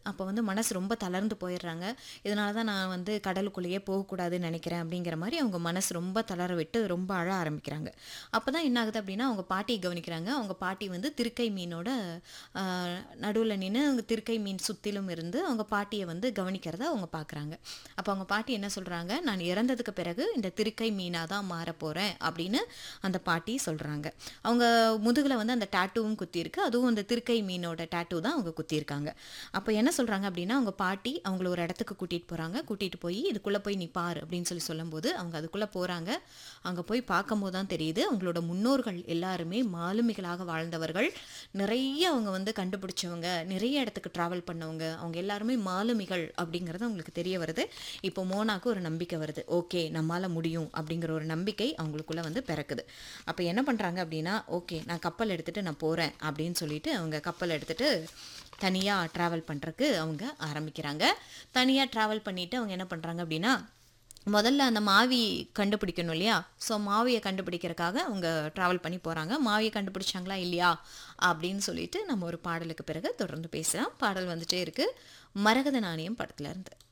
அப்போ வந்து மனசு ரொம்ப தளர்ந்து போயிடுறாங்க இதனால தான் நான் வந்து கடலுக்குள்ளேயே போகக்கூடாதுன்னு நினைக்கிறேன் அப்படிங்கிற மாதிரி அவங்க மனசு ரொம்ப தளர விட்டு ரொம்ப அழ ஆரம்பிக்கிறாங்க அப்போ தான் என்ன ஆகுது அப்படின்னா அவங்க பாட்டியை கவனிக்கிறாங்க அவங்க பாட்டி வந்து திருக்கை மீனோட நடுவில் நின்று அவங்க திருக்கை மீன் சுற்றிலும் இருந்து அவங்க பாட்டியை வந்து கவனிக்கிறத அவங்க பார்க்குறாங்க அப்போ அவங்க பாட்டி என்ன சொல்கிறாங்க நான் இறந்ததுக்கு பிறகு இந்த திருக்கை மீனாக தான் மாற போகிறேன் அப்படின்னு அந்த பாட்டி சொல்கிறாங்க அவங்க முதுகில் வந்து அந்த டேட்டூவும் குத்தியிருக்கு அதுவும் அந்த திருக்கை மீனோட டேட்டூ தான் அவங்க குத்தியிருக்காங்க அப்போ என்ன சொல்கிறாங்க அப்படின்னா அவங்க பாட்டி அவங்கள ஒரு இடத்துக்கு கூட்டிகிட்டு போகிறாங்க கூட்டிகிட்டு போய் இதுக்குள்ளே போய் நீ பாரு அப்படின்னு சொல்லி சொல்லும்போது அவங்க அதுக்குள்ளே போகிறாங்க அங்கே போய் பார்க்கும்போது தான் தெரியுது அவங்களோட முன்னோர்கள் எல்லாருமே மாலுமிகளாக வாழ்ந்தவர்கள் நிறைய அவங்க வந்து கண்டுபிடிச்சவங்க நிறைய இடத்துக்கு ட்ராவல் பண்ணவங்க அவங்க எல்லாருமே மாலுமிகள் அப்படிங்கிறது அவங்களுக்கு தெரிய வருது இப்போ மோனாக்கு ஒரு நம்பிக்கை வருது ஓகே நம்மளால் முடியும் அப்படிங்கிற ஒரு நம்பிக்கை அவங்களுக்குள்ள வந்து பிறக்குது அப்போ என்ன பண்ணுறாங்க அப்படின்னா ஓகே நான் கப்பல் எடுத்துகிட்டு நான் போகிறேன் அப்படின்னு சொல்லிட்டு அவங்க கப்பல் எடுத்துகிட்டு தனியாக ட்ராவல் பண்ணுறக்கு அவங்க ஆரம்பிக்கிறாங்க தனியாக ட்ராவல் பண்ணிவிட்டு அவங்க என்ன பண்ணுறாங்க அப்படின்னா முதல்ல அந்த மாவி கண்டுபிடிக்கணும் இல்லையா ஸோ மாவியை கண்டுபிடிக்கிறதுக்காக அவங்க ட்ராவல் பண்ணி போகிறாங்க மாவியை கண்டுபிடிச்சாங்களா இல்லையா அப்படின்னு சொல்லிட்டு நம்ம ஒரு பாடலுக்கு பிறகு தொடர்ந்து பேசலாம் பாடல் வந்துட்டே இருக்குது மரகத நாணயம் படத்துல இருந்து